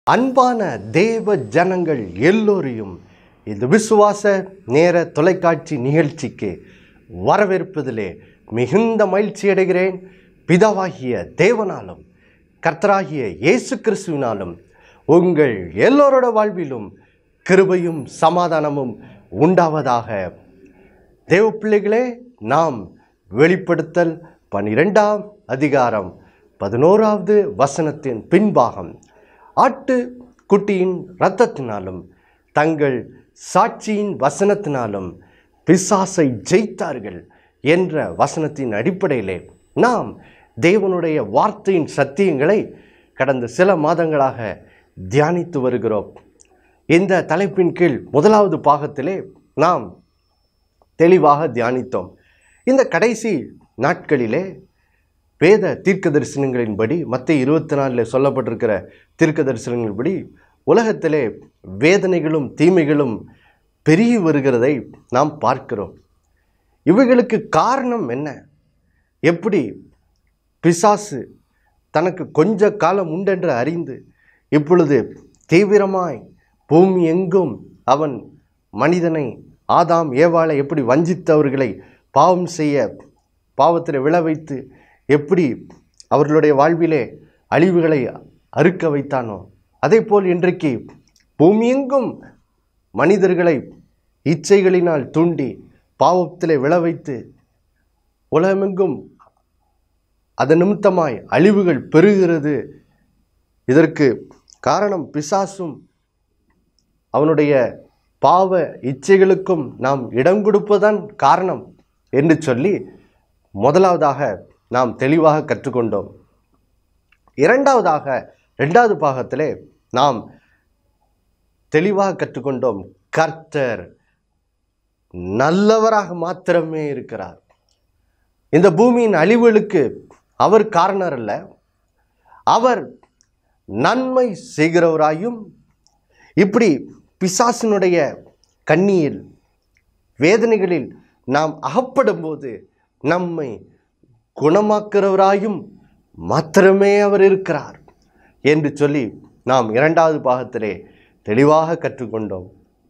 அன்பான தேவ ஜனங்கள் எல்லோரையும் இந்த விசுவாச நேர தொலைக்காட்சி நிகழ்ச்சிக்கு வரவேற்பதிலே மிகுந்த மகிழ்ச்சி அடைகிறேன் பிதாவாகிய தேவனாலும் கர்த்தராகிய இயேசு கிறிஸ்துவினாலும் உங்கள் எல்லோரோட வாழ்விலும் கிருபையும் சமாதானமும் உண்டாவதாக தேவ பிள்ளைகளே நாம் வெளிப்படுத்தல் பனிரெண்டாம் அதிகாரம் பதினோராவது வசனத்தின் பின்பாகம் ஆட்டு குட்டியின் இரத்தத்தினாலும் தங்கள் சாட்சியின் வசனத்தினாலும் பிசாசை ஜெயித்தார்கள் என்ற வசனத்தின் அடிப்படையிலே நாம் தேவனுடைய வார்த்தையின் சத்தியங்களை கடந்த சில மாதங்களாக தியானித்து வருகிறோம் இந்த தலைப்பின் கீழ் முதலாவது பாகத்திலே நாம் தெளிவாக தியானித்தோம் இந்த கடைசி நாட்களிலே வேத தீர்க்க தரிசனங்களின்படி மத்திய இருபத்தி நாலில் சொல்லப்பட்டிருக்கிற தீர்க்க தரிசனங்களின்படி உலகத்திலே வேதனைகளும் தீமைகளும் பெருகி வருகிறதை நாம் பார்க்கிறோம் இவைகளுக்கு காரணம் என்ன எப்படி பிசாசு தனக்கு கொஞ்ச காலம் உண்டென்று அறிந்து இப்பொழுது தீவிரமாய் பூமி எங்கும் அவன் மனிதனை ஆதாம் ஏவாளை எப்படி வஞ்சித்தவர்களை பாவம் செய்ய பாவத்தில் விழ வைத்து எப்படி அவர்களுடைய வாழ்விலே அழிவுகளை அறுக்க வைத்தானோ அதே போல் இன்றைக்கு பூமியெங்கும் மனிதர்களை இச்சைகளினால் தூண்டி பாவத்திலே விழ வைத்து உலகமெங்கும் அதன் நிமித்தமாய் அழிவுகள் பெருகிறது இதற்கு காரணம் பிசாசும் அவனுடைய பாவ இச்சைகளுக்கும் நாம் இடம் கொடுப்பதுதான் காரணம் என்று சொல்லி முதலாவதாக நாம் தெளிவாக கற்றுக்கொண்டோம் இரண்டாவதாக இரண்டாவது பாகத்திலே நாம் தெளிவாக கற்றுக்கொண்டோம் கர்த்தர் நல்லவராக மாத்திரமே இருக்கிறார் இந்த பூமியின் அழிவுகளுக்கு அவர் காரணர் அல்ல அவர் நன்மை செய்கிறவராயும் இப்படி பிசாசினுடைய கண்ணியில் வேதனைகளில் நாம் அகப்படும் போது நம்மை குணமாக்குறவராயும் மாத்திரமே அவர் இருக்கிறார் என்று சொல்லி நாம் இரண்டாவது பாகத்திலே தெளிவாக கற்றுக்கொண்டோம்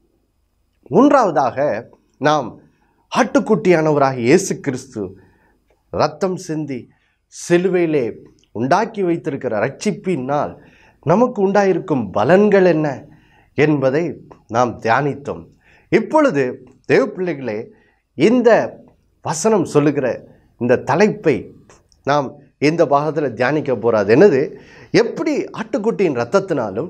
மூன்றாவதாக நாம் ஆட்டுக்குட்டியானவராக இயேசு கிறிஸ்து ரத்தம் சிந்தி சிலுவையிலே உண்டாக்கி வைத்திருக்கிற ரட்சிப்பினால் நமக்கு உண்டாயிருக்கும் பலன்கள் என்ன என்பதை நாம் தியானித்தோம் இப்பொழுது தேவ பிள்ளைகளே இந்த வசனம் சொல்லுகிற இந்த தலைப்பை நாம் இந்த பாகத்தில் தியானிக்க போகிறாது என்னது எப்படி ஆட்டுக்குட்டியின் ரத்தத்தினாலும்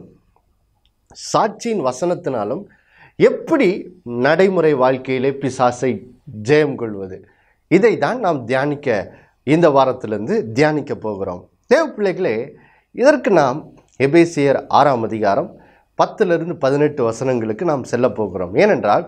சாட்சியின் வசனத்தினாலும் எப்படி நடைமுறை வாழ்க்கையிலே பிசாசை ஜெயம் கொள்வது இதை தான் நாம் தியானிக்க இந்த வாரத்திலிருந்து தியானிக்க போகிறோம் தேவ பிள்ளைகளே இதற்கு நாம் எபேசியர் ஆறாம் அதிகாரம் பத்திலிருந்து பதினெட்டு வசனங்களுக்கு நாம் செல்ல போகிறோம் ஏனென்றால்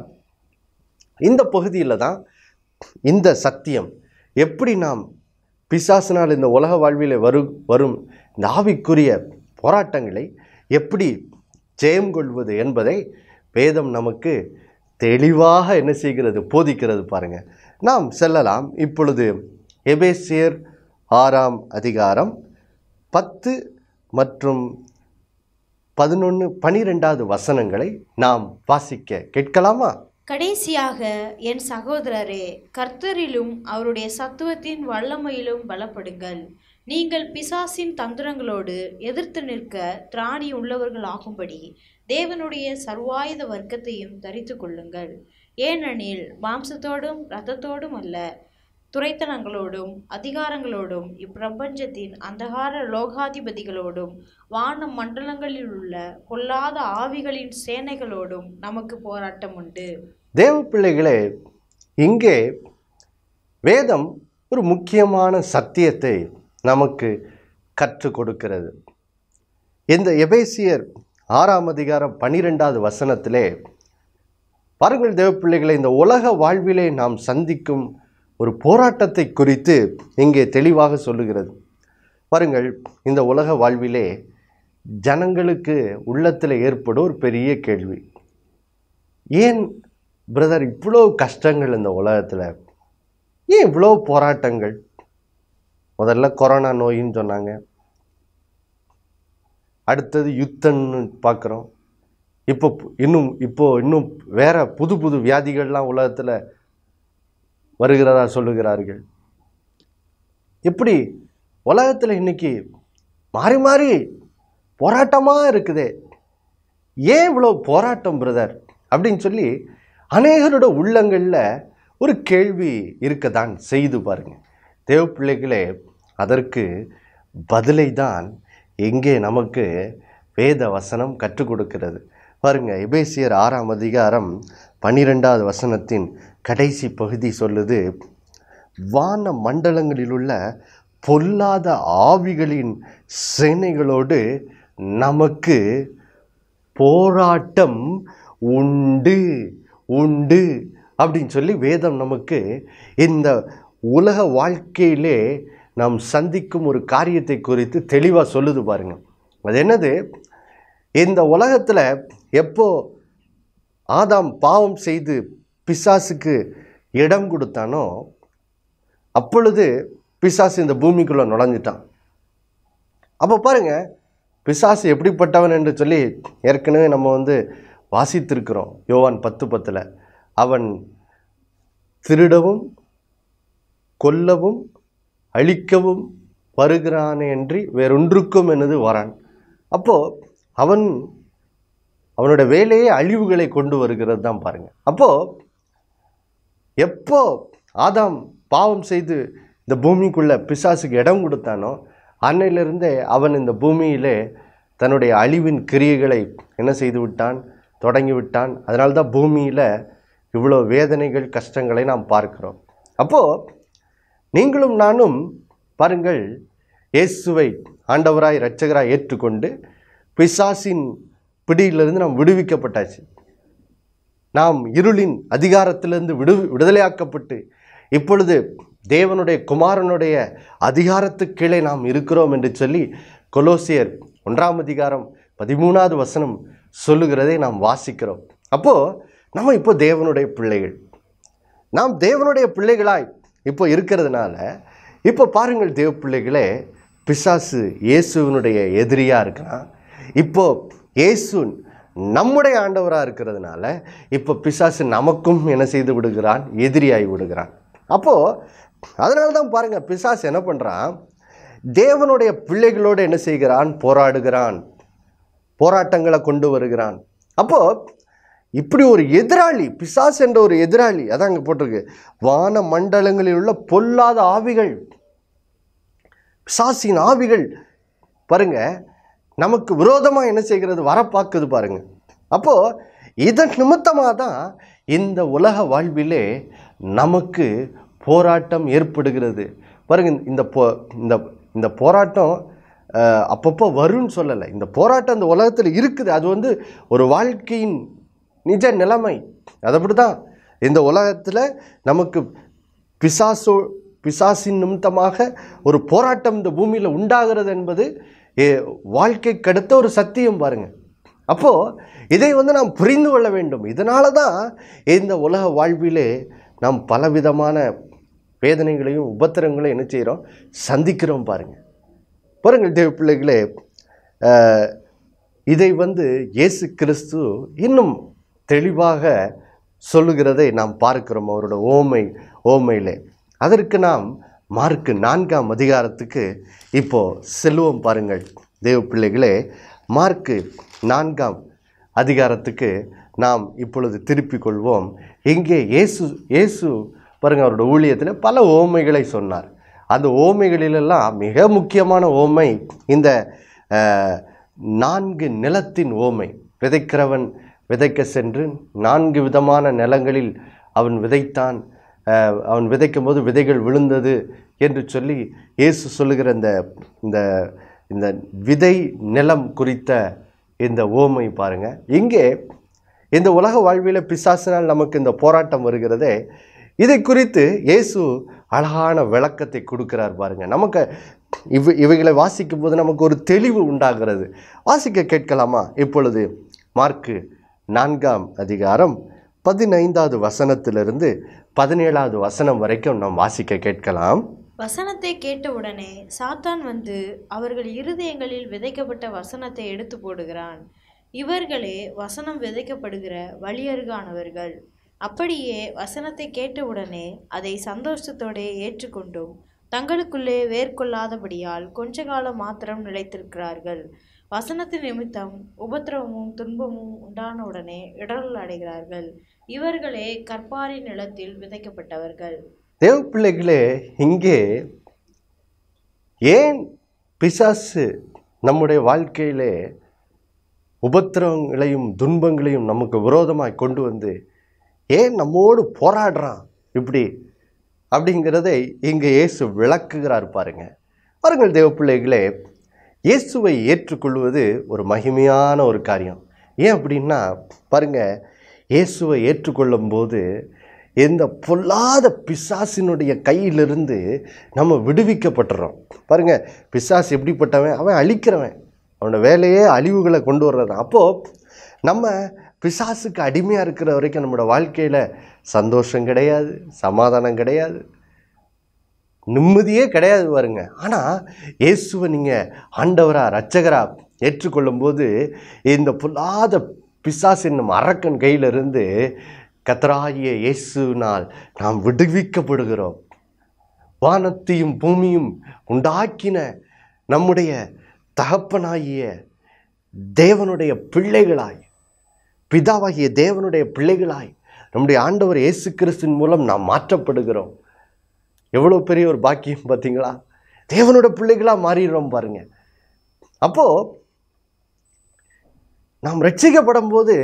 இந்த பகுதியில் தான் இந்த சத்தியம் எப்படி நாம் பிசாசினால் இந்த உலக வாழ்விலே வரும் வரும் இந்த ஆவிக்குரிய போராட்டங்களை எப்படி ஜெயம் கொள்வது என்பதை வேதம் நமக்கு தெளிவாக என்ன செய்கிறது போதிக்கிறது பாருங்க நாம் செல்லலாம் இப்பொழுது எபேசியர் ஆறாம் அதிகாரம் பத்து மற்றும் பதினொன்று பனிரெண்டாவது வசனங்களை நாம் வாசிக்க கேட்கலாமா கடைசியாக என் சகோதரரே கர்த்தரிலும் அவருடைய சத்துவத்தின் வல்லமையிலும் பலப்படுங்கள் நீங்கள் பிசாசின் தந்திரங்களோடு எதிர்த்து நிற்க திராணி உள்ளவர்கள் ஆகும்படி தேவனுடைய சர்வாயுத வர்க்கத்தையும் தரித்து கொள்ளுங்கள் ஏனெனில் மாம்சத்தோடும் இரத்தத்தோடும் அல்ல துரைத்தனங்களோடும் அதிகாரங்களோடும் இப்பிரபஞ்சத்தின் அந்தகார லோகாதிபதிகளோடும் வான மண்டலங்களில் உள்ள பொல்லாத ஆவிகளின் சேனைகளோடும் நமக்கு போராட்டம் உண்டு தேவ பிள்ளைகளே இங்கே வேதம் ஒரு முக்கியமான சத்தியத்தை நமக்கு கற்றுக் கொடுக்கிறது இந்த எபேசியர் ஆறாம் அதிகாரம் பன்னிரெண்டாவது வசனத்திலே பாருங்கள் தேவ பிள்ளைகளை இந்த உலக வாழ்விலே நாம் சந்திக்கும் ஒரு போராட்டத்தை குறித்து இங்கே தெளிவாக சொல்லுகிறது பாருங்கள் இந்த உலக வாழ்விலே ஜனங்களுக்கு உள்ளத்தில் ஏற்படும் ஒரு பெரிய கேள்வி ஏன் பிரதர் இவ்வளோ கஷ்டங்கள் இந்த உலகத்தில் ஏன் இவ்வளோ போராட்டங்கள் முதல்ல கொரோனா நோயின்னு சொன்னாங்க அடுத்தது யுத்தம்னு பார்க்குறோம் இப்போ பு- இன்னும் இப்போ இன்னும் வேற புது புது வியாதிகள்லாம் உலகத்தில் வருகிறதா சொல்லுகிறார்கள் எப்படி உலகத்தில் இன்னைக்கு மாறி மாறி போராட்டமாக இருக்குதே ஏன் இவ்வளோ போராட்டம் பிரதர் அப்படின்னு சொல்லி அநேகரோட உள்ளங்களில் ஒரு கேள்வி இருக்கத்தான் செய்து பாருங்க தேவ பிள்ளைகளே அதற்கு பதிலை தான் எங்கே நமக்கு வேத வசனம் கற்றுக் கொடுக்கிறது பாருங்க எபேசியர் ஆறாம் அதிகாரம் பன்னிரெண்டாவது வசனத்தின் கடைசி பகுதி சொல்லுது வான மண்டலங்களில் உள்ள பொல்லாத ஆவிகளின் சேனைகளோடு நமக்கு போராட்டம் உண்டு உண்டு அப்படின்னு சொல்லி வேதம் நமக்கு இந்த உலக வாழ்க்கையிலே நாம் சந்திக்கும் ஒரு காரியத்தை குறித்து தெளிவாக சொல்லுது பாருங்க அது என்னது இந்த உலகத்தில் எப்போ ஆதாம் பாவம் செய்து பிசாசுக்கு இடம் கொடுத்தானோ அப்பொழுது பிசாசு இந்த பூமிக்குள்ளே நுழைஞ்சிட்டான் அப்போ பாருங்க பிசாசு எப்படிப்பட்டவன் என்று சொல்லி ஏற்கனவே நம்ம வந்து வாசித்திருக்கிறோம் யோவான் பத்து பத்தில் அவன் திருடவும் கொல்லவும் அழிக்கவும் வருகிறானே அன்றி வேறொன்றுக்கும் எனது வரான் அப்போ அவன் அவனோட வேலையே அழிவுகளை கொண்டு வருகிறது தான் பாருங்க அப்போ எப்போ ஆதாம் பாவம் செய்து இந்த பூமிக்குள்ள பிசாசுக்கு இடம் கொடுத்தானோ அன்னையிலிருந்தே அவன் இந்த பூமியிலே தன்னுடைய அழிவின் கிரியைகளை என்ன செய்து விட்டான் தொடங்கி விட்டான் அதனால தான் பூமியில் இவ்வளோ வேதனைகள் கஷ்டங்களை நாம் பார்க்கிறோம் அப்போது நீங்களும் நானும் பாருங்கள் இயேசுவை ஆண்டவராய் இரட்சகராய் ஏற்றுக்கொண்டு பிசாசின் பிடியிலிருந்து நாம் விடுவிக்கப்பட்டாச்சு நாம் இருளின் அதிகாரத்திலிருந்து விடு விடுதலையாக்கப்பட்டு இப்பொழுது தேவனுடைய குமாரனுடைய அதிகாரத்துக்கு கீழே நாம் இருக்கிறோம் என்று சொல்லி கொலோசியர் ஒன்றாம் அதிகாரம் பதிமூணாவது வசனம் சொல்லுகிறதை நாம் வாசிக்கிறோம் அப்போது நம்ம இப்போ தேவனுடைய பிள்ளைகள் நாம் தேவனுடைய பிள்ளைகளாய் இப்போ இருக்கிறதுனால இப்போ பாருங்கள் தேவ பிள்ளைகளே பிசாசு இயேசுவினுடைய எதிரியாக இருக்கிறான் இப்போ இயேசு நம்முடைய ஆண்டவராக இருக்கிறதுனால இப்போ பிசாசு நமக்கும் என்ன செய்து விடுகிறான் எதிரியாகி விடுகிறான் அப்போது அதனால தான் பாருங்கள் பிசாசு என்ன பண்ணுறான் தேவனுடைய பிள்ளைகளோடு என்ன செய்கிறான் போராடுகிறான் போராட்டங்களை கொண்டு வருகிறான் அப்போ இப்படி ஒரு எதிராளி பிசாஸ் என்ற ஒரு எதிராளி அதான் அங்கே போட்டிருக்கு வான மண்டலங்களில் உள்ள பொல்லாத ஆவிகள் பிசாசின் ஆவிகள் பாருங்க நமக்கு விரோதமாக என்ன செய்கிறது வர பார்க்குது பாருங்க அப்போ இதன் நிமித்தமாக தான் இந்த உலக வாழ்விலே நமக்கு போராட்டம் ஏற்படுகிறது பாருங்க இந்த போ இந்த இந்த போராட்டம் அஹ், அப்பப்போ வரும்னு சொல்லலை இந்த போராட்டம் இந்த உலகத்தில் இருக்குது அது வந்து ஒரு வாழ்க்கையின் நிஜ நிலைமை அது அப்படி தான் இந்த உலகத்தில் நமக்கு பிசாசோ பிசாசின் நிமித்தமாக ஒரு போராட்டம் இந்த பூமியில் உண்டாகிறது என்பது ஏ, வாழ்க்கைக்கு அடுத்த ஒரு சத்தியம் பாருங்க அப்போது இதை வந்து நாம் புரிந்து கொள்ள வேண்டும் இதனால தான் இந்த உலக வாழ்விலே நாம் பலவிதமான வேதனைகளையும் உபத்திரங்களையும் என்ன செய்கிறோம் சந்திக்கிறோம் பாருங்க பாருங்கள் தேவ பிள்ளைகளே அஹ், இதை வந்து இயேசு கிறிஸ்து இன்னும் தெளிவாக சொல்லுகிறதை நாம் பார்க்கிறோம் அவரோட ஓமை ஓமையிலே அதற்கு நாம் மார்க்கு நான்காம் அதிகாரத்துக்கு இப்போ செல்வோம் பாருங்கள் தேவ பிள்ளைகளே மார்க்கு நான்காம் அதிகாரத்துக்கு நாம் இப்பொழுது திருப்பிக் கொள்வோம் இங்கே இயேசு இயேசு பாருங்க அவரோட ஊழியத்தில் பல ஓமைகளை சொன்னார் அந்த ஓமைகளிலெல்லாம் மிக முக்கியமான ஓமை இந்த அஹ், நான்கு நிலத்தின் ஓமை விதைக்கிறவன் விதைக்க சென்று நான்கு விதமான நிலங்களில் அவன் விதைத்தான் அஹ், அவன் விதைக்கும் போது விதைகள் விழுந்தது என்று சொல்லி இயேசு சொல்லுகிற இந்த இந்த இந்த விதை நிலம் குறித்த இந்த ஓமை பாருங்க இங்கே இந்த உலக வாழ்வியல பிசாசினால் நமக்கு இந்த போராட்டம் வருகிறதே இதை குறித்து இயேசு அழகான விளக்கத்தை கொடுக்கிறார் பாருங்க நமக்கு இவ் இவைகளை வாசிக்கும் போது நமக்கு ஒரு தெளிவு உண்டாகிறது வாசிக்க கேட்கலாமா இப்பொழுது மார்க்கு நான்காம் அதிகாரம் பதினைந்தாவது வசனத்திலிருந்து பதினேழாவது வசனம் வரைக்கும் நாம் வாசிக்க கேட்கலாம் வசனத்தை கேட்டவுடனே சாத்தான் வந்து அவர்கள் இருதயங்களில் விதைக்கப்பட்ட வசனத்தை எடுத்து போடுகிறான் இவர்களே வசனம் விதைக்கப்படுகிற வழியருகானவர்கள் அப்படியே வசனத்தை கேட்டவுடனே அதை சந்தோஷத்தோடே ஏற்றுக்கொண்டும் தங்களுக்குள்ளே வேர்கொள்ளாதபடியால் கொஞ்ச காலம் மாத்திரம் நிலைத்திருக்கிறார்கள் வசனத்தின் நிமித்தம் உபத்திரவமும் துன்பமும் உண்டானவுடனே இடரல் அடைகிறார்கள் இவர்களே கற்பாரி நிலத்தில் விதைக்கப்பட்டவர்கள் தேவ பிள்ளைகளே இங்கே ஏன் பிசாசு நம்முடைய வாழ்க்கையிலே உபத்திரவங்களையும் துன்பங்களையும் நமக்கு விரோதமாய் கொண்டு வந்து ஏன் நம்மோடு போராடுறான் இப்படி அப்படிங்கிறதை இங்கே இயேசு விளக்குகிறார் பாருங்க பாருங்கள் தேவ பிள்ளைகளே இயேசுவை ஏற்றுக்கொள்வது ஒரு மகிமையான ஒரு காரியம் ஏன் அப்படின்னா பாருங்க இயேசுவை ஏற்றுக்கொள்ளும் போது இந்த பொல்லாத பிசாசினுடைய கையிலிருந்து நம்ம விடுவிக்கப்பட்டுறோம் பாருங்க பிசாசு எப்படிப்பட்டவன் அவன் அழிக்கிறவன் அவனோட வேலையே அழிவுகளை கொண்டு வர்றது அப்போது நம்ம பிசாசுக்கு அடிமையாக இருக்கிற வரைக்கும் நம்மளோட வாழ்க்கையில் சந்தோஷம் கிடையாது சமாதானம் கிடையாது நிம்மதியே கிடையாது பாருங்க ஆனால் இயேசுவை நீங்கள் ஆண்டவரா ரட்சகரா ஏற்றுக்கொள்ளும்போது இந்த பொல்லாத பிசாசு என்னும் அரக்கன் கையிலிருந்து கத்தராகிய இயேசுவினால் நாம் விடுவிக்கப்படுகிறோம் வானத்தையும் பூமியும் உண்டாக்கின நம்முடைய தகப்பனாகிய தேவனுடைய பிள்ளைகளாய் பிதாவாகிய தேவனுடைய பிள்ளைகளாய் நம்முடைய ஆண்டவர் இயேசு கிறிஸ்துவின் மூலம் நாம் மாற்றப்படுகிறோம் எவ்வளோ பெரிய ஒரு பாக்கியம் பார்த்தீங்களா தேவனோட பிள்ளைகளாக மாறிடுறோம் பாருங்க அப்போது நாம் ரட்சிக்கப்படும் போது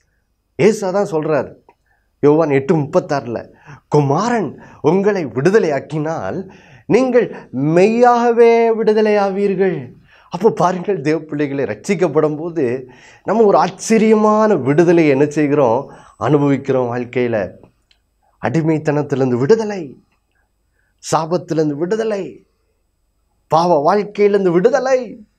ஏசா தான் சொல்கிறார் யோவான் எட்டு முப்பத்தாறில் குமாரன் உங்களை விடுதலையாக்கினால் நீங்கள் மெய்யாகவே விடுதலையாவீர்கள் அப்போ பாருங்கள் தேவ பிள்ளைகளை ரட்சிக்கப்படும் போது நம்ம ஒரு ஆச்சரியமான விடுதலை என்ன செய்கிறோம் அனுபவிக்கிறோம் வாழ்க்கையில் அடிமைத்தனத்திலிருந்து விடுதலை சாபத்திலிருந்து விடுதலை பாவ வாழ்க்கையிலிருந்து விடுதலை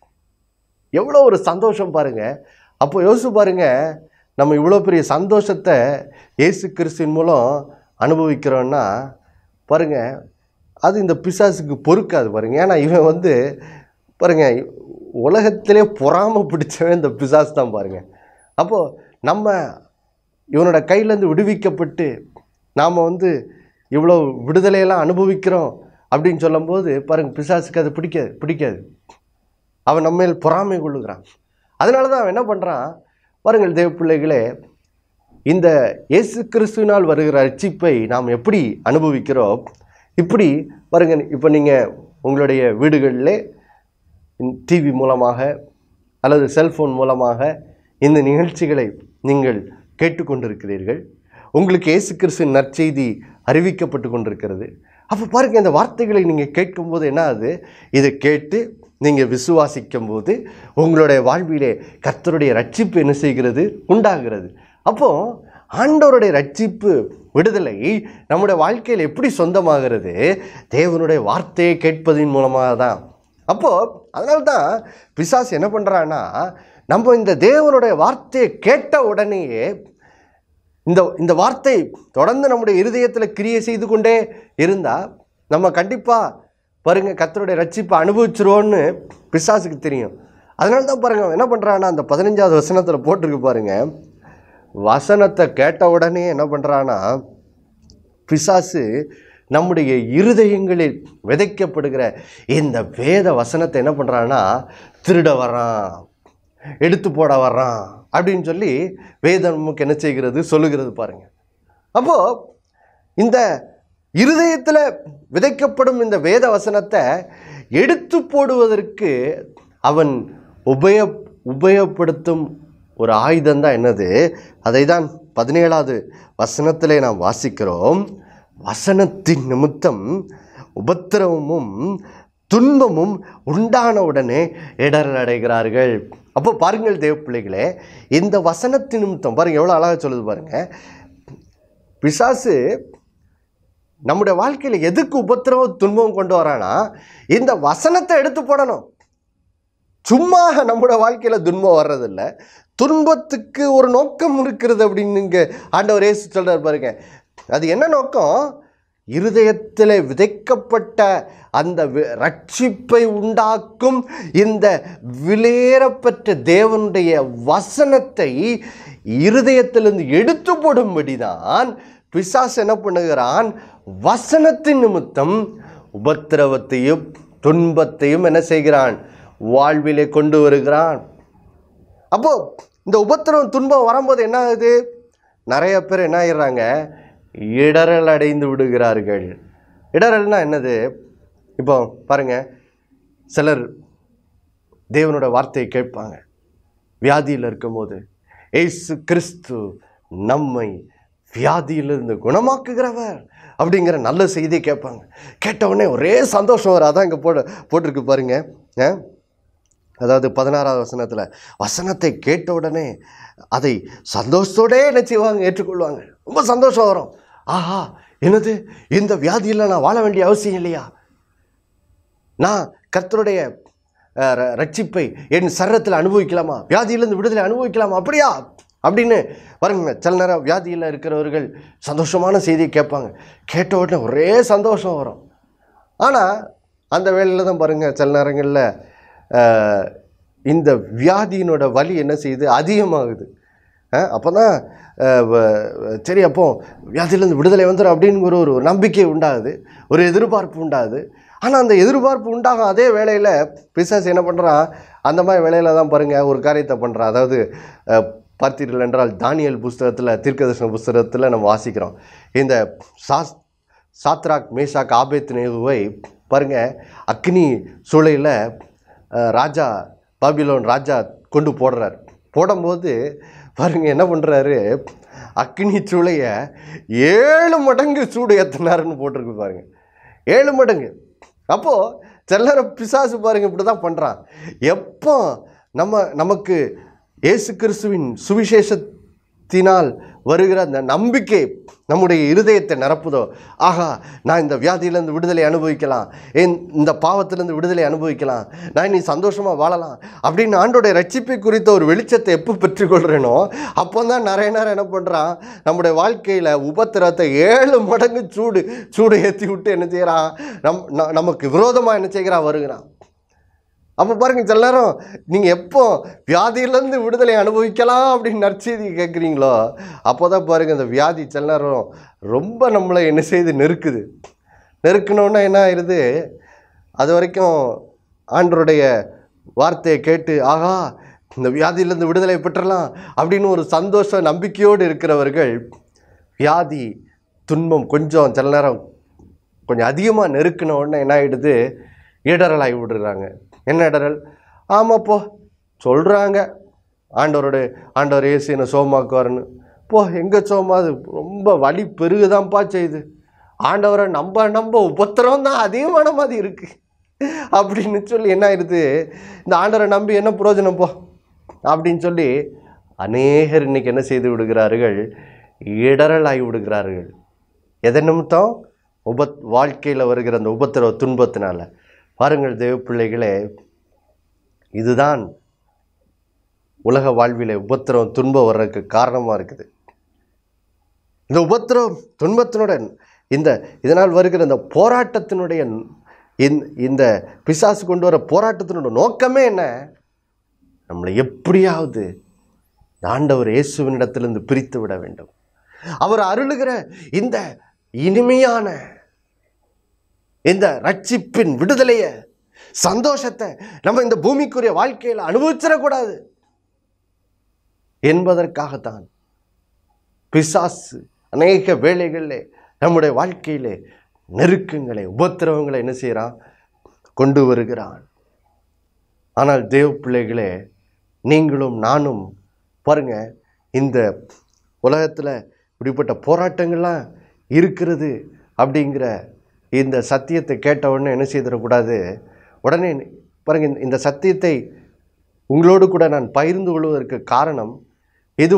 எவ்வளோ ஒரு சந்தோஷம் பாருங்க அப்போ யோசிச்சு பாருங்க நம்ம இவ்வளோ பெரிய சந்தோஷத்தை இயேசு கிறிஸ்துவின் மூலம் அனுபவிக்கிறோன்னா பாருங்க அது இந்த பிசாசுக்கு பொறுக்காது பாருங்க ஏன்னா இவன் வந்து பாருங்க உலகத்திலே பொறாம பிடிச்சவன் இந்த பிசாசு தான் பாருங்க அப்போது நம்ம இவனோட கையிலேருந்து விடுவிக்கப்பட்டு நாம் வந்து இவ்வளோ விடுதலையெல்லாம் அனுபவிக்கிறோம் அப்படின்னு சொல்லும்போது பாருங்க பிசாசுக்கு அது பிடிக்காது பிடிக்காது அவன் நம்மேல் பொறாமை கொள்ளுகிறான் அதனால தான் அவன் என்ன பண்ணுறான் பாருங்கள் தேவ பிள்ளைகளே இந்த இயேசு கிறிஸ்துவினால் வருகிற ரட்சிப்பை நாம் எப்படி அனுபவிக்கிறோம் இப்படி பாருங்க இப்போ நீங்கள் உங்களுடைய வீடுகளிலே டிவி மூலமாக அல்லது செல்ஃபோன் மூலமாக இந்த நிகழ்ச்சிகளை நீங்கள் கேட்டுக்கொண்டிருக்கிறீர்கள் உங்களுக்கு இயேசு கிறிஸ்துவின் நற்செய்தி அறிவிக்கப்பட்டு கொண்டிருக்கிறது அப்போ பாருங்க இந்த வார்த்தைகளை நீங்கள் கேட்கும்போது என்ன ஆகுது இதை கேட்டு நீங்கள் விசுவாசிக்கும் போது உங்களுடைய வாழ்விலே கர்த்தருடைய ரட்சிப்பு என்ன செய்கிறது உண்டாகிறது அப்போது ஆண்டவருடைய ரட்சிப்பு விடுதலை நம்முடைய வாழ்க்கையில் எப்படி சொந்தமாகிறது தேவனுடைய வார்த்தையை கேட்பதின் மூலமாக தான் அப்போது அதனால தான் பிசாசு என்ன பண்ணுறான்னா நம்ம இந்த தேவனுடைய வார்த்தையை கேட்ட உடனேயே இந்த இந்த வார்த்தை தொடர்ந்து நம்முடைய இருதயத்தில் கிரியை செய்து கொண்டே இருந்தால் நம்ம கண்டிப்பாக பாருங்க கர்த்தருடைய ரட்சிப்பை அனுபவிச்சிருவோன்னு பிசாசுக்கு தெரியும் அதனால தான் பாருங்க அவன் என்ன பண்ணுறான்னா அந்த பதினஞ்சாவது வசனத்தில் போட்டிருக்கு பாருங்க வசனத்தை கேட்ட உடனே என்ன பண்ணுறான்னா பிசாசு நம்முடைய இருதயங்களில் விதைக்கப்படுகிற இந்த வேத வசனத்தை என்ன பண்ணுறான்னா திருட வர்றான் எடுத்து போட வர்றான் அப்படின்னு சொல்லி வேதம் நமக்கு என்ன செய்கிறது சொல்லுகிறது பாருங்க அப்போது இந்த இருதயத்தில் விதைக்கப்படும் இந்த வேத வசனத்தை எடுத்து போடுவதற்கு அவன் உபய உபயோகப்படுத்தும் ஒரு ஆயுதம் தான் என்னது அதை தான் பதினேழாவது வசனத்திலே நாம் வாசிக்கிறோம் வசனத்தின் நிமித்தம் உபத்திரவமும் துன்பமும் உண்டான உடனே இடரல் அடைகிறார்கள் அப்போ பாருங்கள் தேவ பிள்ளைகளே இந்த வசனத்தின் நிமித்தம் பாருங்க எவ்வளோ அழகாக சொல்லுது பாருங்க பிசாசு நம்முடைய வாழ்க்கையில் எதுக்கு உபத்திரவம் துன்பம் கொண்டு வரானா இந்த வசனத்தை எடுத்து போடணும் சும்மா நம்முடைய வாழ்க்கையில் துன்பம் வர்றதில்ல துன்பத்துக்கு ஒரு நோக்கம் இருக்கிறது அப்படின்னு இங்கே ஆண்டவர் ஏசு சொல்கிறார் பாருங்க அது என்ன நோக்கம் இருதயத்தில் விதைக்கப்பட்ட அந்த வி- ரட்சிப்பை உண்டாக்கும் இந்த விலையேறப்பெற்ற தேவனுடைய வசனத்தை இருதயத்திலிருந்து எடுத்து போடும்படிதான் பிசாசு என்ன பண்ணுகிறான் வசனத்தின் நிமித்தம் உபத்திரவத்தையும் துன்பத்தையும் என்ன செய்கிறான் வாழ்விலே கொண்டு வருகிறான் அப்போ இந்த உபத்திரவம் துன்பம் வரும்போது என்ன ஆகுது நிறைய பேர் என்ன ஆயிடுறாங்க இடரல் அடைந்து விடுகிறார்கள் இடரல்னா என்னது இப்போ பாருங்க சிலர் தேவனோட வார்த்தையை கேட்பாங்க வியாதியில் இருக்கும்போது ஏசு கிறிஸ்து நம்மை வியாதியிலிருந்து குணமாக்குகிறவர் அப்படிங்கிற நல்ல செய்தியை கேட்பாங்க கேட்ட உடனே ஒரே சந்தோஷம் வரும் அதான் இங்கே போட போட்டிருக்கு பாருங்க ஆ? அதாவது பதினாறாவது வசனத்தில் வசனத்தை கேட்ட உடனே அதை சந்தோஷத்தோடே என்ன செய்வாங்க ஏற்றுக்கொள்வாங்க ரொம்ப சந்தோஷம் வரும் ஆஹா என்னது இந்த வியாதியில் நான் வாழ வேண்டிய அவசியம் இல்லையா நான் கர்த்தருடைய அஹ், ர- ரட்சிப்பை என் சரீரத்தில் அனுபவிக்கலாமா வியாதியிலிருந்து விடுதலை அனுபவிக்கலாமா அப்படியா அப்படின்னு பாருங்க சில நேரம் வியாதியில் இருக்கிறவர்கள் சந்தோஷமான செய்தியை கேட்பாங்க கேட்ட உடனே ஒரே சந்தோஷம் வரும் ஆனால் அந்த வேளையில் தான் பாருங்கள் சில நேரங்களில் அஹ், இந்த வியாதியினோட வலி என்ன செய்யுது அதிகமாகுது அப்போ தான் சரி அப்போ வியாதியிலேருந்து விடுதலை வந்துடும் அப்படிங்கிற ஒரு நம்பிக்கை உண்டாகுது ஒரு எதிர்பார்ப்பு உண்டாகுது ஆனால் அந்த எதிர்பார்ப்பு உண்டாகும் அதே வேளையில் பிசாசு என்ன பண்ணுறான் அந்த மாதிரி வேலையில் தான் பாருங்கள் ஒரு காரியத்தை பண்ணுறான் அதாவது அஹ், பார்த்தீர்கள் என்றால் தானியல் புஸ்தகத்தில் தீர்க்கதர்சன புஸ்தகத்தில் நம்ம வாசிக்கிறோம் இந்த சாஸ் சாத்ராக் மேஷாக் ஆபேத் நேகுவை பாருங்க அக்னி சூளையில் அஹ், ராஜா பாபிலோன் ராஜா கொண்டு போடுறார் போடும்போது பாருங்க என்ன பண்ணுறாரு அக்னி சூளையை ஏழு மடங்கு சூடு ஏற்றினாருன்னு போட்டிருக்கு பாருங்க ஏழு மடங்கு அப்போது சில்லற பிசாசு பாருங்க இப்படி தான் பண்ணுறான் எப்போ நம்ம நமக்கு இயேசு கிறிஸ்துவின் சுவிசேஷத்தினால் வருகிற அந்த நம்பிக்கை நம்முடைய இருதயத்தை நிரப்புதோ ஆஹா நான் இந்த வியாதியிலேருந்து விடுதலை அனுபவிக்கலாம் ஏன் இந்த பாவத்திலேருந்து விடுதலை அனுபவிக்கலாம் நான் இனி சந்தோஷமாக வாழலாம் அப்படின்னு ஆண்டோடைய ரட்சிப்பை குறித்த ஒரு வெளிச்சத்தை எப்போ பெற்றுக்கொள்கிறேனோ அப்போ தான் நிறைய நேரம் என்ன பண்ணுறான் நம்முடைய வாழ்க்கையில் உபத்திரத்தை ஏழு மடங்கு சூடு சூடு ஏற்றி விட்டு என்ன செய்கிறான் நம் ந- நமக்கு விரோதமாக என்ன செய்கிறான் வருகிறான் அப்போ பாருங்க சில நேரம் நீங்கள் எப்போ வியாதியிலேருந்து விடுதலை அனுபவிக்கலாம் அப்படின்னு நற்செய்தி கேட்குறீங்களோ அப்போ தான் பாருங்கள் இந்த வியாதி சில நேரம் ரொம்ப நம்மளை என்ன செய்து நெருக்குது நெருக்கணுன்னா என்ன ஆயிடுது அது வரைக்கும் ஆண்டருடைய வார்த்தையை கேட்டு ஆகா இந்த வியாதியிலேருந்து விடுதலை பெற்றலாம் அப்படின்னு ஒரு சந்தோஷ நம்பிக்கையோடு இருக்கிறவர்கள் வியாதி துன்பம் கொஞ்சம் சில நேரம் கொஞ்சம் அதிகமாக நெருக்கின உடனே என்ன ஆகிடுது இடரல் ஆகி விடுறாங்க என்ன இடரல் ஆமாப்போ சொல்கிறாங்க ஆண்டவரோட ஆண்டவர் ஏசு என்ன சோமாக்குவார்னு போ எங்கே சோமா அது ரொம்ப வலி பெருகுதான்ப்பா செய்யுது ஆண்டவரை நம்ப நம்ப உபத்திரம் தான் அதிகமான மாதிரி இருக்குது அப்படின்னு சொல்லி என்ன ஆயிடுது இந்த ஆண்டவரை நம்பி என்ன பிரயோஜனம் போ அப்படின்னு சொல்லி அநேகர் இன்னைக்கு என்ன செய்து விடுகிறார்கள் இடரல் ஆகி விடுகிறார்கள் எதை நிமித்தம் உபத் வாழ்க்கையில் வருகிற அந்த உபத்திரவ துன்பத்தினால பாருங்கள் தேவ பிள்ளைகளே இதுதான் உலக வாழ்விலே உபத்திரவம் துன்பம் வர்றதுக்கு காரணமாக இருக்குது இந்த உபத்திரவம் துன்பத்தினுடன் இந்த இதனால் வருகிற இந்த போராட்டத்தினுடைய இந்த இந்த பிசாசு கொண்டு வர போராட்டத்தினுடைய நோக்கமே என்ன நம்மளை எப்படியாவது இந்த ஆண்டவர் இயேசுவினிடத்திலிருந்து பிரித்து விட வேண்டும் அவர் அருளுகிற இந்த இனிமையான இந்த ரட்சிப்பின் விடுதலையை சந்தோஷத்தை நம்ம இந்த பூமிக்குரிய வாழ்க்கையில் அனுபவிச்சிடக்கூடாது என்பதற்காகத்தான் பிசாசு அநேக வேளைகளிலே நம்முடைய வாழ்க்கையிலே நெருக்கங்களை உபத்திரவங்களை என்ன செய்கிறான் கொண்டு வருகிறான் ஆனால் தேவ பிள்ளைகளே நீங்களும் நானும் பாருங்க இந்த உலகத்தில் இப்படிப்பட்ட போராட்டங்கள்லாம் இருக்கிறது அப்படிங்கிற இந்த சத்தியத்தை கேட்ட உடனே என்ன செய்திடக்கூடாது உடனே பாருங்க இந்த- இந்த சத்தியத்தை உங்களோடு கூட நான் பகிர்ந்து கொள்வதற்கு காரணம் இது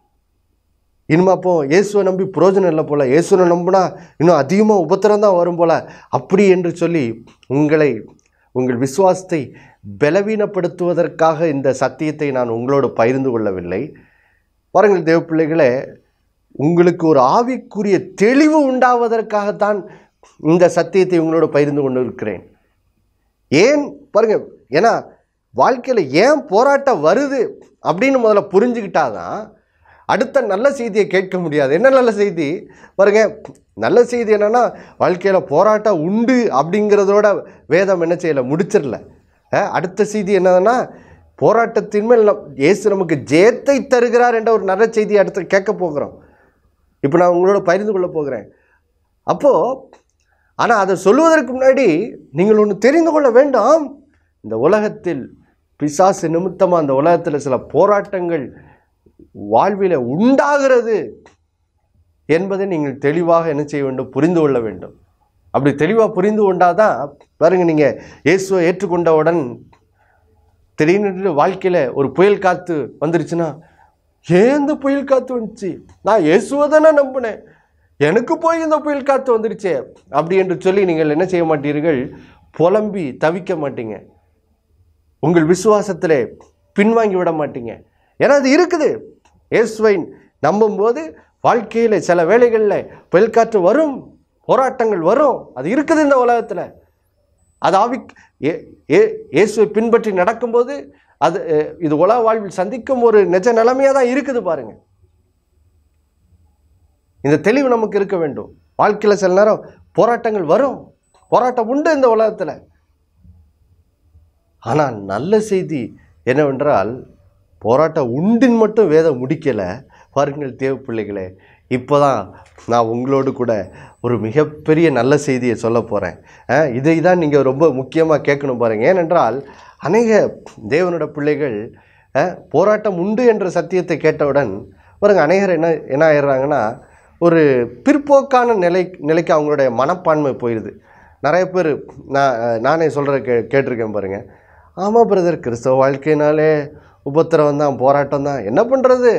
இனிமே அப்போ இயேசுவை நம்பி புரோஜனம் இல்லை போல இயேசுவை நம்பினா இன்னும் அதிகமாக உபத்திரம் தான் வரும் போல அப்படி என்று சொல்லி உங்களை உங்கள் விசுவாசத்தை பலவீனப்படுத்துவதற்காக இந்த சத்தியத்தை நான் உங்களோடு பகிர்ந்து கொள்ளவில்லை பாருங்கள் தேவ பிள்ளைகளே உங்களுக்கு ஒரு ஆவிக்குரிய தெளிவு உண்டாவதற்காகத்தான் இந்த சத்தியத்தை உங்களோட பகிர்ந்து கொண்டு இருக்கிறேன் ஏன் பாருங்க ஏன்னா வாழ்க்கையில் ஏன் போராட்டம் வருது அப்படின்னு முதல்ல புரிஞ்சுக்கிட்டாதான் அடுத்த நல்ல செய்தியை கேட்க முடியாது என்ன நல்ல செய்தி பாருங்க நல்ல செய்தி என்னன்னா வாழ்க்கையில் போராட்டம் உண்டு அப்படிங்கிறதோட வேதம் என்ன செய்யலை முடிச்சிடல அஹ், அடுத்த செய்தி என்னதுன்னா போராட்டத்தின் மேல் நம்- இயேசு நமக்கு ஜெயத்தை தருகிறார் என்ற ஒரு நல்ல செய்தியை அடுத்து கேட்க போகிறோம் இப்போ நான் உங்களோட பகிர்ந்து கொள்ள போகிறேன் அப்போது ஆனால் அதை சொல்லுவதற்கு முன்னாடி நீங்கள் ஒன்று தெரிந்து கொள்ள வேண்டாம் இந்த உலகத்தில் பிசாசு நிமித்தமாக அந்த உலகத்தில் சில போராட்டங்கள் வாழ்வில் உண்டாகிறது என்பதை நீங்கள் தெளிவாக என்ன செய்ய வேண்டும் புரிந்து கொள்ள வேண்டும் அப்படி தெளிவாக புரிந்து கொண்டாதான் பாருங்க நீங்கள் இயேசுவை ஏற்றுக்கொண்டவுடன் திடீர்னு வாழ்க்கையில் ஒரு புயல் காற்று வந்துருச்சுன்னா ஏன் இந்த புயல் காற்று வந்துச்சு நான் இயேசுவை தானே நம்பினேன் எனக்கு போய் இந்த புயல் காற்று வந்துருச்சே அப்படி என்று சொல்லி நீங்கள் என்ன செய்ய மாட்டீர்கள் புலம்பி தவிக்க மாட்டீங்க உங்கள் விசுவாசத்திலே பின்வாங்கி விட மாட்டீங்க ஏன்னா அது இருக்குது இயேசுவை நம்பும்போது வாழ்க்கையில் சில வேளைகளில் புயல் காற்று வரும் போராட்டங்கள் வரும் அது இருக்குது இந்த உலகத்தில் அது ஆவி ஏ- ஏ- இயேசுவை பின்பற்றி நடக்கும்போது அது அஹ், இது உலக வாழ்வில் சந்திக்கும் ஒரு நிஜ நிலைமையாக தான் இருக்குது பாருங்க இந்த தெளிவு நமக்கு இருக்க வேண்டும் வாழ்க்கையில் சில நேரம் போராட்டங்கள் வரும் போராட்டம் உண்டு இந்த உலகத்தில் ஆனால் நல்ல செய்தி என்னவென்றால் போராட்டம் உண்டின் மட்டும் வேதம் முடிக்கலை பாருங்கள் தேவ பிள்ளைகளே இப்போ தான் நான் உங்களோடு கூட ஒரு மிகப்பெரிய நல்ல செய்தியை சொல்ல போகிறேன் இதை தான் நீங்கள் ரொம்ப முக்கியமாக கேட்கணும் பாருங்க ஏனென்றால் அநேக தேவனோட பிள்ளைகள் அஹ், போராட்டம் உண்டு என்ற சத்தியத்தை கேட்டவுடன் பாருங்க அநேகர் என்ன என்ன ஆயிடுறாங்கன்னா ஒரு பிற்போக்கான நிலை நிலைக்கு அவங்களுடைய மனப்பான்மை போயிடுது நிறைய பேர் நான் நானே சொல்கிற கே கேட்டிருக்கேன் பாருங்கள் ஆமாம் பிரதர் கிறிஸ்தவ வாழ்க்கையினாலே உபத்திரவம் தான் போராட்டம் தான் என்ன பண்ணுறது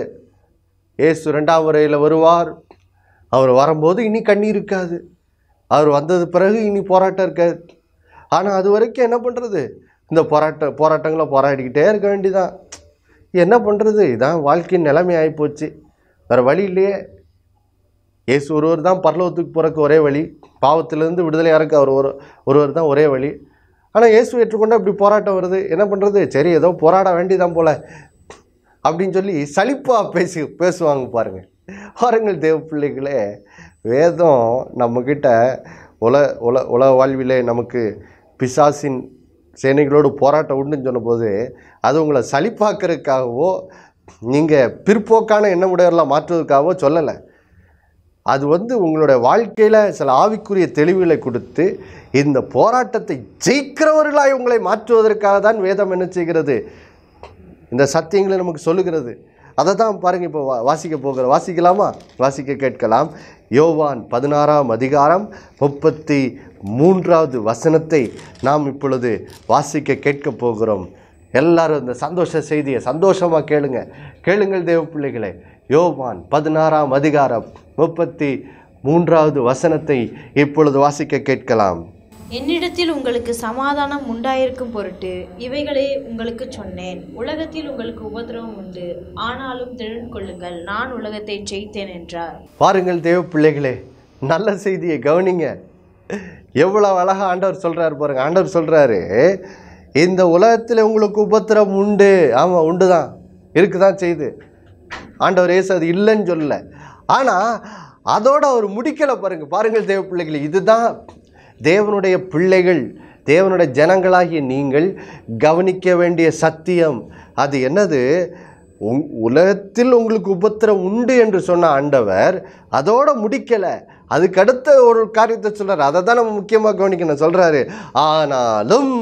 ஏசு ரெண்டாம் முறையில் வருவார் அவர் வரும்போது இனி கண்ணீர் இருக்காது அவர் வந்தது பிறகு இனி போராட்டம் இருக்காது ஆனால் அது வரைக்கும் என்ன பண்ணுறது இந்த போராட்ட போராட்டங்களை போராடிக்கிட்டே இருக்க வேண்டியதான் என்ன பண்ணுறது இதான் வாழ்க்கையின் நிலைமை ஆகிப்போச்சு வேறு வழி இல்லையே இயேசு ஒருவர் தான் பரலோகத்துக்கு போகிறக்கு ஒரே வழி பாவத்திலிருந்து விடுதலை இருக்க அவர் ஒரு ஒருவர் தான் ஒரே வழி ஆனால் இயேசு ஏற்றுக்கொண்டு அப்படி போராட்டம் வருது என்ன பண்ணுறது சரி ஏதோ போராட வேண்டியதான் போல அப்படின்னு சொல்லி சலிப்பாக பேசி பேசுவாங்க பாருங்கள் பாருங்கள் தேவ பிள்ளைகளே வேதம் நம்மக்கிட்ட உல உல உலக வாழ்விலே நமக்கு பிசாசின் சேனைகளோடு போராட்டம் உண்டுன்னு சொன்னபோது அது உங்களை சலிப்பாக்கிறதுக்காகவோ நீங்கள் பிற்போக்கான எண்ணமுடையவர்களாக மாற்றுவதற்காகவோ சொல்லலை அது வந்து உங்களுடைய வாழ்க்கையில் சில ஆவிக்குரிய தெளிவுகளை கொடுத்து இந்த போராட்டத்தை ஜெயிக்கிறவர்களாய் உங்களை மாற்றுவதற்காக தான் வேதம் என்ன செய்கிறது இந்த சத்தியங்களை நமக்கு சொல்லுகிறது அதை தான் பாருங்க இப்போ வா வாசிக்க போகிற வாசிக்கலாமா வாசிக்க கேட்கலாம் யோவான் பதினாறாம் அதிகாரம் முப்பத்தி மூன்றாவது வசனத்தை நாம் இப்பொழுது வாசிக்க கேட்க போகிறோம் எல்லாரும் இந்த சந்தோஷ செய்தியை சந்தோஷமாக கேளுங்க கேளுங்கள் தேவ பிள்ளைகளே யோவான் பதினாறாம் அதிகாரம் முப்பத்தி மூன்றாவது வசனத்தை இப்பொழுது வாசிக்க கேட்கலாம் என்னிடத்தில் உங்களுக்கு சமாதானம் உண்டாயிருக்கும் பொருட்டு இவைகளே உங்களுக்கு சொன்னேன் உலகத்தில் உங்களுக்கு உபத்திரவம் உண்டு ஆனாலும் திடன் கொள்ளுங்கள் நான் உலகத்தை ஜெயித்தேன் என்றார் பாருங்கள் தேவ பிள்ளைகளே நல்ல செய்தியை கவனிங்க எவ்வளோ அழகா ஆண்டவர் சொல்றாரு பாருங்க ஆண்டவர் சொல்றாரு இந்த உலகத்தில் உங்களுக்கு உபத்திரம் உண்டு ஆமாம் உண்டு தான் இருக்குதான் செய்யுது ஆண்டவர் ஏசு அது இல்லைன்னு சொல்லல ஆனால் அதோட அவர் முடிக்கலை பாருங்க பாருங்கள் தேவ பிள்ளைகளே இதுதான் தேவனுடைய பிள்ளைகள் தேவனுடைய ஜனங்களாகிய நீங்கள் கவனிக்க வேண்டிய சத்தியம் அது என்னது உங் உலகத்தில் உங்களுக்கு உபத்திரம் உண்டு என்று சொன்ன ஆண்டவர் அதோட முடிக்கலை அதுக்கடுத்த ஒரு காரியத்தை சொல்றாரு அதை தான் நம்ம முக்கியமாக கவனிக்கணும் சொல்றாரு ஆனாலும்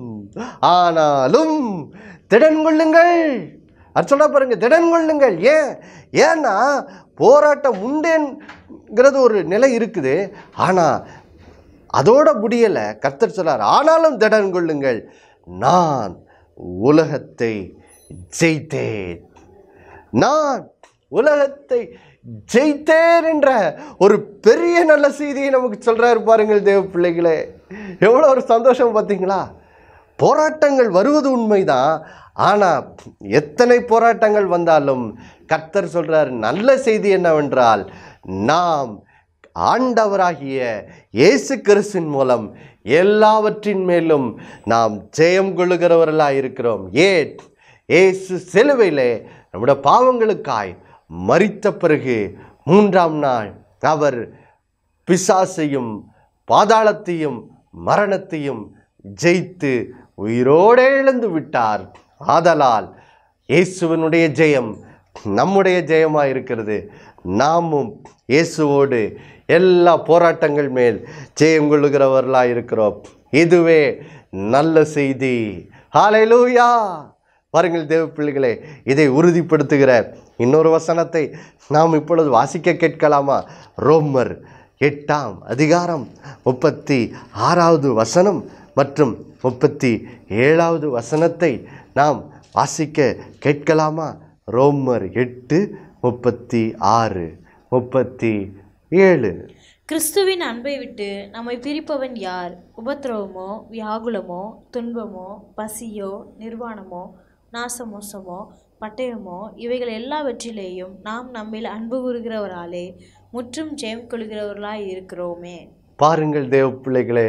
ஆனாலும் திடன் கொள்ளுங்கள் அது சொல்ல பாருங்க திடன் கொள்ளுங்கள் ஏன் ஏன்னா போராட்டம் உண்டேங்கிறது ஒரு நிலை இருக்குது ஆனால் அதோட முடியலை கர்த்தர் சொல்றார் ஆனாலும் திடன் கொள்ளுங்கள் நான் உலகத்தை ஜெயித்தேன் நான் உலகத்தை ஜெயித்தேன் என்ற ஒரு பெரிய நல்ல செய்தியை நமக்கு சொல்றாரு பாருங்கள் தேவ பிள்ளைகளே எவ்வளோ ஒரு சந்தோஷம் பார்த்தீங்களா போராட்டங்கள் வருவது உண்மைதான் ஆனால் எத்தனை போராட்டங்கள் வந்தாலும் கர்த்தர் சொல்றார் நல்ல செய்தி என்னவென்றால் நாம் ஆண்டவராகிய இயேசு கிறிஸ்துவின் மூலம் எல்லாவற்றின் மேலும் நாம் ஜெயம் கொள்ளுகிறவர்களாக இருக்கிறோம் ஏன் இயேசு சிலுவையிலே நம்முடைய பாவங்களுக்காய் மரித்த பிறகு மூன்றாம் நாள் அவர் பிசாசையும் பாதாளத்தையும் மரணத்தையும் ஜெயித்து உயிரோடே எழுந்து விட்டார் ஆதலால் இயேசுவனுடைய ஜெயம் நம்முடைய ஜெயமாக இருக்கிறது நாமும் இயேசுவோடு எல்லா போராட்டங்கள் மேல் ஜெயம் கொள்ளுகிறவர்களாக இருக்கிறோம் இதுவே நல்ல செய்தி ஹalleluya பாருங்கள் தேவ பிள்ளைகளே இதை உறுதிப்படுத்துகிற இன்னொரு வசனத்தை நாம் இப்பொழுது வாசிக்க கேட்கலாமா ரோமர் எட்டாம் அதிகாரம் முப்பத்தி ஆறாவது வசனம் மற்றும் முப்பத்தி ஏழாவது வசனத்தை நாம் வாசிக்க கேட்கலாமா ரோமர் எட்டு முப்பத்தி ஆறு முப்பத்தி ஏழு கிறிஸ்துவின் அன்பை விட்டு நம்மை பிரிப்பவன் யார் உபத்திரவமோ வியாகுலமோ துன்பமோ பசியோ நிர்வாணமோ நாசமோசமோ பட்டயமோ இவைகள் எல்லாவற்றிலேயும் நாம் நம்மில் அன்பு கூறுகிறவராலே முற்றும் ஜெயம் கொள்கிறவர்களாய் இருக்கிறோமே பாருங்கள் தேவ பிள்ளைகளே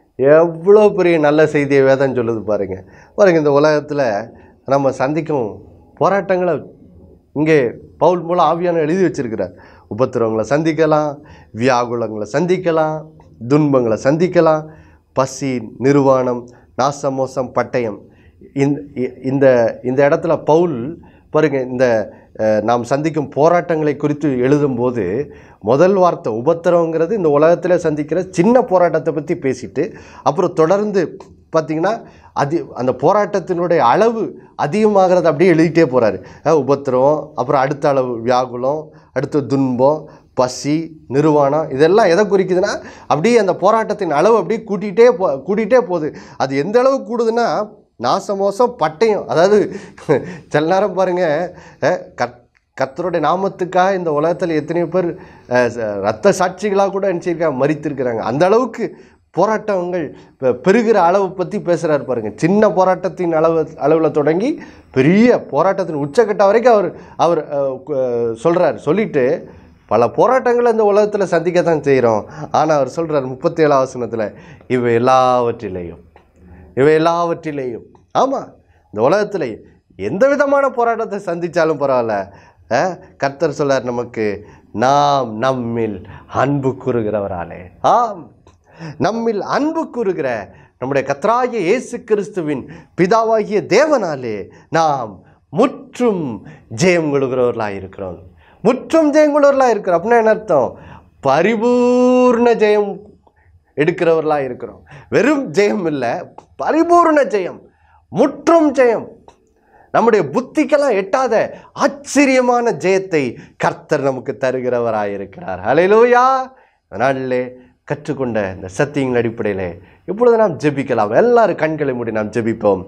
எவ்வளோ பெரிய நல்ல செய்தியை வேதம் சொல்லுது பாருங்க பாருங்க இந்த உலகத்தில் நம்ம சந்திக்கும் போராட்டங்களை இங்கே பவுல் மூலம் ஆவியான எழுதி வச்சிருக்கிறார் உபத்திரவங்களை சந்திக்கலாம் வியாகுலங்களை சந்திக்கலாம் துன்பங்களை சந்திக்கலாம் பசி நிர்வாணம் நாசமோசம் பட்டயம் இந்த இ- இந்த இந்த இடத்துல பவுல் பாருங்க இந்த அஹ், நாம் சந்திக்கும் போராட்டங்களை குறித்து எழுதும்போது முதல் வார்த்தை உபத்திரவங்கிறது இந்த உலகத்தில் சந்திக்கிற சின்ன போராட்டத்தை பற்றி பேசிட்டு அப்புறம் தொடர்ந்து பார்த்தீங்கன்னா அதி அந்த போராட்டத்தினுடைய அளவு அதிகமாகிறது அப்படியே எழுதிட்டே போகிறாரு உபத்திரவம் அப்புறம் அடுத்த அளவு வியாகுலம் அடுத்து துன்பம் பசி நிர்வாணம் இதெல்லாம் எதை குறிக்குதுன்னா அப்படியே அந்த போராட்டத்தின் அளவு அப்படியே கூட்டிகிட்டே போ கூட்டிகிட்டே போகுது அது எந்த அளவு கூடுதுன்னா நாசமோசம் பட்டயம் அதாவது சில நேரம் பாருங்கள் கத் கர்த்தருடைய நாமத்துக்காக இந்த உலகத்தில் எத்தனையோ பேர் அஹ், ச- ரத்த சாட்சிகளாக கூட நினச்சிருக்காங்க மறித்திருக்கிறாங்க அந்த அளவுக்கு போராட்டங்கள் பெ- பெருகிற அளவை பற்றி பேசுகிறாரு பாருங்க சின்ன போராட்டத்தின் அளவு அளவில் தொடங்கி பெரிய போராட்டத்தின் உச்சக்கட்ட வரைக்கும் அவர் அவர் சொல்கிறார் சொல்லிட்டு பல போராட்டங்களை இந்த உலகத்தில் சந்திக்கத்தான் செய்கிறோம் ஆனால் அவர் சொல்கிறார் முப்பத்தி ஏழாம் வசனத்தில் இவை எல்லாவற்றிலேயும் இவை எல்லாவற்றிலேயும் ஆமாம் இந்த உலகத்தில் எந்த விதமான போராட்டத்தை சந்தித்தாலும் பரவாயில்ல அஹ், கர்த்தர் சொல்லார் நமக்கு நாம் நம்மில் அன்பு கூறுகிறவராலே ஆம் நம்மில் அன்பு கூறுகிற நம்முடைய கர்த்தராகிய இயேசு கிறிஸ்துவின் பிதாவாகிய தேவனாலே நாம் முற்றும் ஜெயம் கொள்கிறவர்களாக இருக்கிறோம் முற்றும் ஜெயம் கொள்கிறவர்களாக இருக்கிறோம் அப்படின்னா என்ன அர்த்தம் பரிபூர்ண ஜெயம் எடுக்கிறவர்களாக இருக்கிறோம் வெறும் ஜெயம் இல்லை பரிபூர்ண ஜெயம் முற்றும் ஜெயம் நம்முடைய புத்திக்கெல்லாம் எட்டாத ஆச்சரியமான ஜெயத்தை கர்த்தர் நமக்கு தருகிறவராக இருக்கிறார் ஹalleluya அதனாலே கற்றுக்கொண்ட இந்த சத்தியங்கள் அடிப்படையில் இப்பொழுது நாம் ஜெபிக்கலாம் எல்லாரும் கண்களை மூடி நாம் ஜெபிப்போம்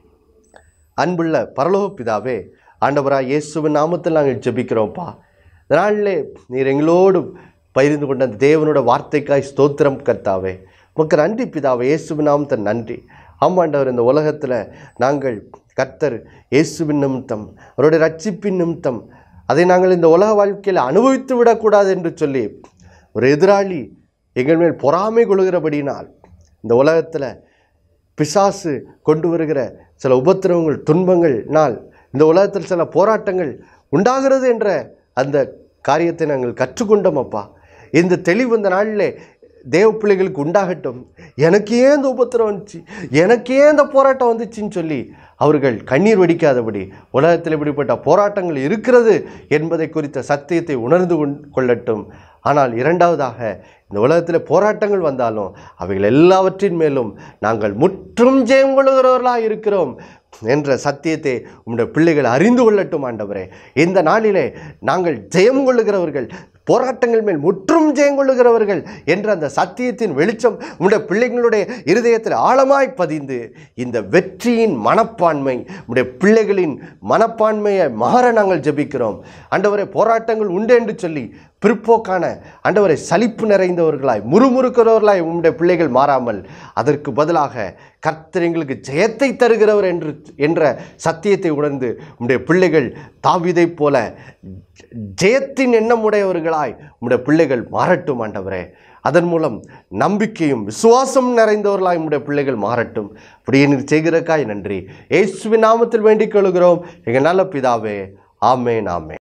அன்புள்ள பரலோக பிதாவே ஆண்டவராக இயேசுவின் நாமத்தில் நாங்கள் ஜெபிக்கிறோம்ப்பா இதனாலே நீர் எங்களோடு பகிர்ந்து கொண்ட அந்த தேவனோட வார்த்தைக்காய் ஸ்தோத்திரம் கர்த்தாவே உமக்கு நன்றி பிதாவே இயேசுவின் நாமத்தை நன்றி ஆமாண்டவர் இந்த உலகத்தில் நாங்கள் கர்த்தர் இயேசுவின் நிமித்தம் அவருடைய ரட்சிப்பின் நிமித்தம் அதை நாங்கள் இந்த உலக வாழ்க்கையில் அனுபவித்து விடக்கூடாது என்று சொல்லி ஒரு எதிராளி எங்கள் மேல் பொறாமை கொள்கிறபடியினால் இந்த உலகத்தில் பிசாசு கொண்டு வருகிற சில உபத்திரவங்கள் துன்பங்கள்னால் இந்த உலகத்தில் சில போராட்டங்கள் உண்டாகிறது என்ற அந்த காரியத்தை நாங்கள் கற்றுக்கொண்டோம் அப்பா இந்த தெளிவு இந்த நாளில் தேவ பிள்ளைகளுக்கு உண்டாகட்டும் எனக்கு ஏன் இந்த உபத்திரம் வந்துச்சு எனக்கு ஏன் இந்த போராட்டம் வந்துச்சுன்னு சொல்லி அவர்கள் கண்ணீர் வடிக்காதபடி உலகத்தில் இப்படிப்பட்ட போராட்டங்கள் இருக்கிறது என்பதை குறித்த சத்தியத்தை உணர்ந்து கொண்- கொள்ளட்டும் ஆனால் இரண்டாவதாக இந்த உலகத்தில் போராட்டங்கள் வந்தாலும் அவைகள் எல்லாவற்றின் மேலும் நாங்கள் முற்றும் ஜெயம் கொள்ளுகிறவர்களாக இருக்கிறோம் என்ற சத்தியத்தை உம்முடைய பிள்ளைகள் அறிந்து கொள்ளட்டும் ஆண்டவரே இந்த நாளிலே நாங்கள் ஜெயம் கொள்ளுகிறவர்கள் போராட்டங்கள் மேல் முற்றும் ஜெயம் கொள்ளுகிறவர்கள் என்ற அந்த சத்தியத்தின் வெளிச்சம் உம்முடைய பிள்ளைகளுடைய இருதயத்தில் ஆழமாய் பதிந்து இந்த வெற்றியின் மனப்பான்மை உம்முடைய பிள்ளைகளின் மனப்பான்மையை மாற நாங்கள் ஜெபிக்கிறோம் ஆண்டவரே போராட்டங்கள் உண்டு என்று சொல்லி பிற்போக்கான ஆண்டவரை சலிப்பு நிறைந்த நிறைந்தவர்களாய் முறுமுறுக்கிறவர்களாய் உம்முடைய பிள்ளைகள் மாறாமல் அதற்கு பதிலாக கர்த்தர் எங்களுக்கு ஜெயத்தை தருகிறவர் என்று என்ற சத்தியத்தை உணர்ந்து உம்முடைய பிள்ளைகள் தாவிதைப் போல ஜெயத்தின் எண்ணமுடையவர்களாய் உம்முடைய பிள்ளைகள் மாறட்டும் ஆண்டவரே அதன் மூலம் நம்பிக்கையும் விசுவாசம் நிறைந்தவர்களாய் உம்முடைய பிள்ளைகள் மாறட்டும் அப்படியே நீர் செய்கிறக்காய் நன்றி இயேசுவின் நாமத்தில் வேண்டிக் கொள்கிறோம் எங்கள் நல்ல பிதாவே ஆமேன் ஆமே